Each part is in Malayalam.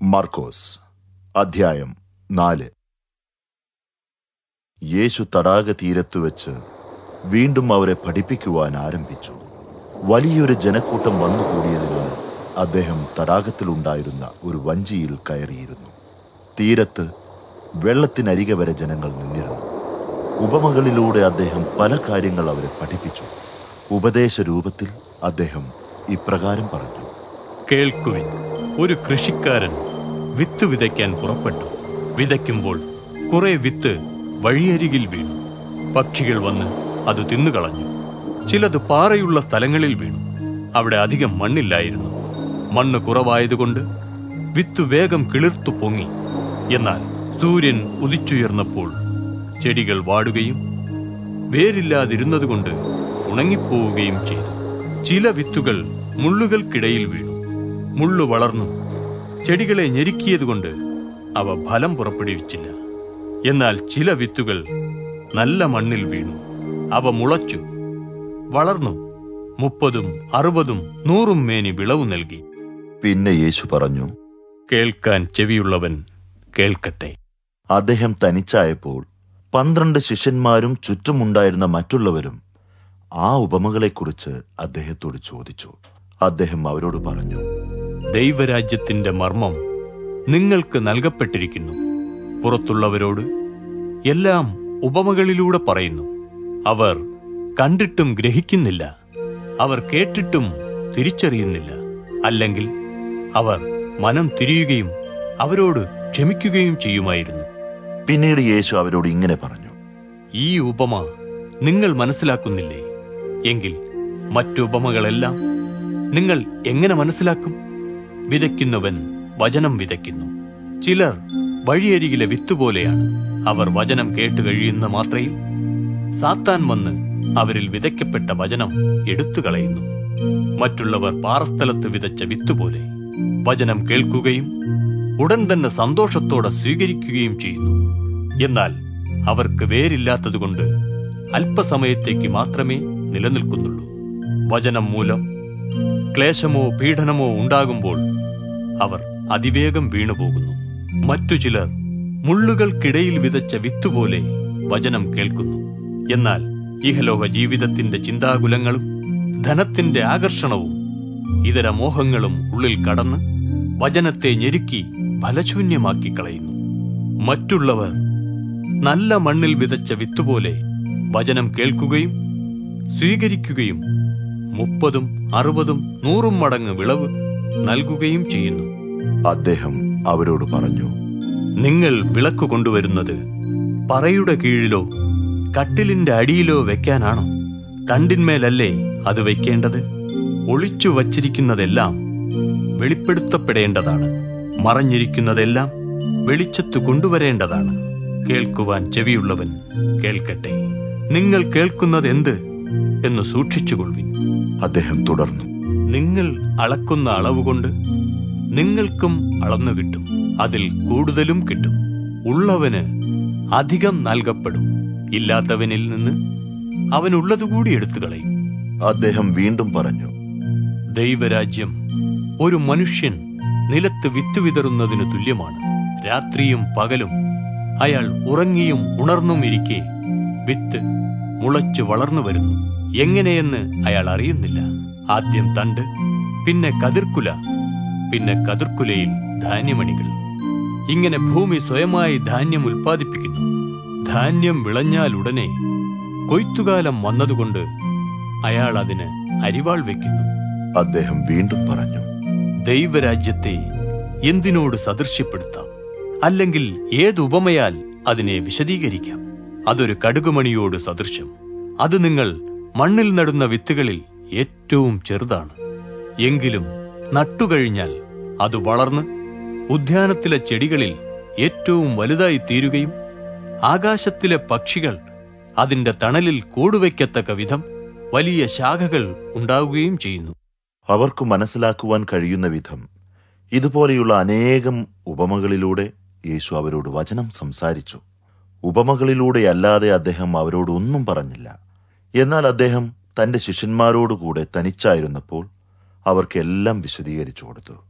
മർക്കോസ് അധ്യായം നാല് യേശു തടാക തീരത്തു വെച്ച് വീണ്ടും അവരെ പഠിപ്പിക്കുവാൻ ആരംഭിച്ചു വലിയൊരു ജനക്കൂട്ടം വന്നുകൂടിയതിനാൽ അദ്ദേഹം തടാകത്തിലുണ്ടായിരുന്ന ഒരു വഞ്ചിയിൽ കയറിയിരുന്നു തീരത്ത് വെള്ളത്തിനരികെ വരെ ജനങ്ങൾ നിന്നിരുന്നു ഉപമകളിലൂടെ അദ്ദേഹം പല കാര്യങ്ങൾ അവരെ പഠിപ്പിച്ചു ഉപദേശ രൂപത്തിൽ അദ്ദേഹം ഇപ്രകാരം പറഞ്ഞു കേൾക്കുവിൻ ഒരു കൃഷിക്കാരൻ വിത്ത് വിതയ്ക്കാൻ പുറപ്പെട്ടു വിതയ്ക്കുമ്പോൾ കുറെ വിത്ത് വഴിയരികിൽ വീണു പക്ഷികൾ വന്ന് അത് തിന്നുകളഞ്ഞു ചിലത് പാറയുള്ള സ്ഥലങ്ങളിൽ വീണു അവിടെ അധികം മണ്ണില്ലായിരുന്നു മണ്ണ് കുറവായതുകൊണ്ട് വിത്ത് വേഗം കിളിർത്തു പൊങ്ങി എന്നാൽ സൂര്യൻ ഉദിച്ചുയർന്നപ്പോൾ ചെടികൾ വാടുകയും വേരില്ലാതിരുന്നതുകൊണ്ട് ഉണങ്ങിപ്പോവുകയും ചെയ്തു ചില വിത്തുകൾ മുള്ളുകൾക്കിടയിൽ വീണു മുള്ളു വളർന്നു ചെടികളെ ഞെരുക്കിയതുകൊണ്ട് അവ ഫലം പുറപ്പെടുവിച്ചില്ല എന്നാൽ ചില വിത്തുകൾ നല്ല മണ്ണിൽ വീണു അവ മുളച്ചു വളർന്നു മുപ്പതും അറുപതും നൂറും മേനി വിളവ് നൽകി പിന്നെ യേശു പറഞ്ഞു കേൾക്കാൻ ചെവിയുള്ളവൻ കേൾക്കട്ടെ അദ്ദേഹം തനിച്ചായപ്പോൾ പന്ത്രണ്ട് ശിഷ്യന്മാരും ചുറ്റുമുണ്ടായിരുന്ന മറ്റുള്ളവരും ആ ഉപമകളെക്കുറിച്ച് അദ്ദേഹത്തോട് ചോദിച്ചു അദ്ദേഹം അവരോട് പറഞ്ഞു ദൈവരാജ്യത്തിന്റെ മർമ്മം നിങ്ങൾക്ക് നൽകപ്പെട്ടിരിക്കുന്നു പുറത്തുള്ളവരോട് എല്ലാം ഉപമകളിലൂടെ പറയുന്നു അവർ കണ്ടിട്ടും ഗ്രഹിക്കുന്നില്ല അവർ കേട്ടിട്ടും തിരിച്ചറിയുന്നില്ല അല്ലെങ്കിൽ അവർ മനം തിരിയുകയും അവരോട് ക്ഷമിക്കുകയും ചെയ്യുമായിരുന്നു പിന്നീട് യേശു അവരോട് ഇങ്ങനെ പറഞ്ഞു ഈ ഉപമ നിങ്ങൾ മനസ്സിലാക്കുന്നില്ലേ എങ്കിൽ മറ്റു ഉപമകളെല്ലാം നിങ്ങൾ എങ്ങനെ മനസ്സിലാക്കും വിതയ്ക്കുന്നവൻ വചനം വിതയ്ക്കുന്നു ചിലർ വഴിയരികിലെ വിത്തുപോലെയാണ് അവർ വചനം കേട്ട് കഴിയുന്ന മാത്രയിൽ സാത്താൻ വന്ന് അവരിൽ വിതയ്ക്കപ്പെട്ട വചനം എടുത്തു കളയുന്നു മറ്റുള്ളവർ പാറസ്ഥലത്ത് വിതച്ച വിത്തുപോലെ വചനം കേൾക്കുകയും ഉടൻ തന്നെ സന്തോഷത്തോടെ സ്വീകരിക്കുകയും ചെയ്യുന്നു എന്നാൽ അവർക്ക് വേരില്ലാത്തതുകൊണ്ട് അല്പസമയത്തേക്ക് മാത്രമേ നിലനിൽക്കുന്നുള്ളൂ വചനം മൂലം ക്ലേശമോ പീഡനമോ ഉണ്ടാകുമ്പോൾ അവർ അതിവേഗം വീണുപോകുന്നു മറ്റു ചിലർ മുള്ളുകൾക്കിടയിൽ വിതച്ച വിത്തുപോലെ വചനം കേൾക്കുന്നു എന്നാൽ ഇഹലോക ജീവിതത്തിന്റെ ചിന്താകുലങ്ങളും ധനത്തിന്റെ ആകർഷണവും ഇതര മോഹങ്ങളും ഉള്ളിൽ കടന്ന് വചനത്തെ ഞെരുക്കി ഫലശൂന്യമാക്കി കളയുന്നു മറ്റുള്ളവർ നല്ല മണ്ണിൽ വിതച്ച വിത്തുപോലെ വചനം കേൾക്കുകയും സ്വീകരിക്കുകയും മുപ്പതും അറുപതും നൂറും മടങ്ങ് വിളവ് നൽകുകയും ചെയ്യുന്നു അദ്ദേഹം അവരോട് പറഞ്ഞു നിങ്ങൾ വിളക്ക് കൊണ്ടുവരുന്നത് പറയുടെ കീഴിലോ കട്ടിലിന്റെ അടിയിലോ വെക്കാനാണോ തണ്ടിന്മേലല്ലേ അത് വെക്കേണ്ടത് ഒളിച്ചു വച്ചിരിക്കുന്നതെല്ലാം വെളിപ്പെടുത്തപ്പെടേണ്ടതാണ് മറഞ്ഞിരിക്കുന്നതെല്ലാം വെളിച്ചത്തു കൊണ്ടുവരേണ്ടതാണ് കേൾക്കുവാൻ ചെവിയുള്ളവൻ കേൾക്കട്ടെ നിങ്ങൾ കേൾക്കുന്നത് എന്ത് എന്ന് സൂക്ഷിച്ചുകൊള്ളുവിൻ അദ്ദേഹം തുടർന്നു നിങ്ങൾ അളക്കുന്ന അളവുകൊണ്ട് നിങ്ങൾക്കും അളന്നു കിട്ടും അതിൽ കൂടുതലും കിട്ടും ഉള്ളവന് അധികം നൽകപ്പെടും ഇല്ലാത്തവനിൽ നിന്ന് അവനുള്ളതുകൂടി എടുത്തു കളയും അദ്ദേഹം വീണ്ടും പറഞ്ഞു ദൈവരാജ്യം ഒരു മനുഷ്യൻ നിലത്ത് വിത്ത് വിതറുന്നതിന് തുല്യമാണ് രാത്രിയും പകലും അയാൾ ഉറങ്ങിയും ഉണർന്നും ഇരിക്കെ വിത്ത് മുളച്ചു വളർന്നു വരുന്നു എങ്ങനെയെന്ന് അയാൾ അറിയുന്നില്ല ആദ്യം തണ്ട് പിന്നെ കതിർക്കുല പിന്നെ കതിർക്കുലയിൽ ധാന്യമണികൾ ഇങ്ങനെ ഭൂമി സ്വയമായി ധാന്യം ഉൽപ്പാദിപ്പിക്കുന്നു ധാന്യം വിളഞ്ഞാൽ ഉടനെ കൊയ്ത്തുകാലം വന്നതുകൊണ്ട് അയാൾ അതിന് അരിവാൾ വെക്കുന്നു അദ്ദേഹം വീണ്ടും പറഞ്ഞു ദൈവരാജ്യത്തെ എന്തിനോട് സദൃശ്യപ്പെടുത്താം അല്ലെങ്കിൽ ഏത് ഉപമയാൽ അതിനെ വിശദീകരിക്കാം അതൊരു കടുകുമണിയോട് സദൃശ്യം അത് നിങ്ങൾ മണ്ണിൽ നടുന്ന വിത്തുകളിൽ ഏറ്റവും ചെറുതാണ് എങ്കിലും നട്ടുകഴിഞ്ഞാൽ അത് വളർന്ന് ഉദ്യാനത്തിലെ ചെടികളിൽ ഏറ്റവും വലുതായി തീരുകയും ആകാശത്തിലെ പക്ഷികൾ അതിന്റെ തണലിൽ കൂടുവയ്ക്കത്തക്ക വിധം വലിയ ശാഖകൾ ഉണ്ടാവുകയും ചെയ്യുന്നു അവർക്ക് മനസ്സിലാക്കുവാൻ കഴിയുന്ന വിധം ഇതുപോലെയുള്ള അനേകം ഉപമകളിലൂടെ യേശു അവരോട് വചനം സംസാരിച്ചു ഉപമകളിലൂടെയല്ലാതെ അദ്ദേഹം അവരോട് ഒന്നും പറഞ്ഞില്ല എന്നാൽ അദ്ദേഹം തന്റെ ശിഷ്യന്മാരോടുകൂടെ തനിച്ചായിരുന്നപ്പോൾ അവർക്കെല്ലാം വിശദീകരിച്ചു കൊടുത്തു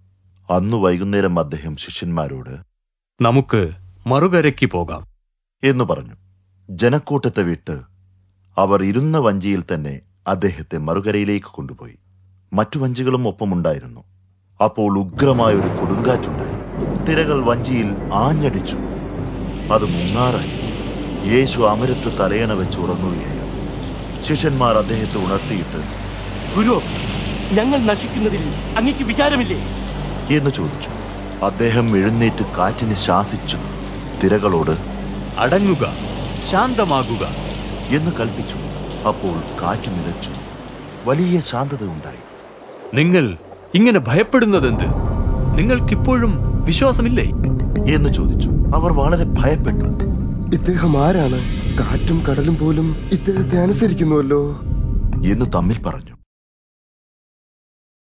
അന്നു വൈകുന്നേരം അദ്ദേഹം ശിഷ്യന്മാരോട് നമുക്ക് മറുകരയ്ക്ക് പോകാം എന്നു പറഞ്ഞു ജനക്കൂട്ടത്തെ വിട്ട് അവർ ഇരുന്ന വഞ്ചിയിൽ തന്നെ അദ്ദേഹത്തെ മറുകരയിലേക്ക് കൊണ്ടുപോയി മറ്റു വഞ്ചികളും ഒപ്പമുണ്ടായിരുന്നു അപ്പോൾ ഉഗ്രമായ ഒരു കൊടുങ്കാറ്റുണ്ടായി തിരകൾ വഞ്ചിയിൽ ആഞ്ഞടിച്ചു അത് മുങ്ങാറായി യേശു അമരത്ത് തലയണ വെച്ച് ഉറങ്ങുകയായിരുന്നു ശിഷ്യന്മാർ അദ്ദേഹത്തെ ഉണർത്തിയിട്ട് ഗുരു ഞങ്ങൾ നശിക്കുന്നതിൽ അങ്ങക്ക് വിചാരമില്ലേ എന്ന് ചോദിച്ചു അദ്ദേഹം എഴുന്നേറ്റ് കാറ്റിന് ശാസിച്ചു തിരകളോട് അടങ്ങുക ശാന്തമാകുക എന്ന് കൽപ്പിച്ചു അപ്പോൾ കാറ്റു നിലച്ചു വലിയ ശാന്തത ഉണ്ടായി നിങ്ങൾ ഇങ്ങനെ ഭയപ്പെടുന്നതെന്ത് നിങ്ങൾക്കിപ്പോഴും വിശ്വാസമില്ലേ എന്ന് ചോദിച്ചു അവർ വളരെ ഭയപ്പെട്ടു ഇദ്ദേഹം ആരാണ് കാറ്റും കടലും പോലും ഇദ്ദേഹത്തെ അനുസരിക്കുന്നുവല്ലോ എന്ന് തമ്മിൽ പറഞ്ഞു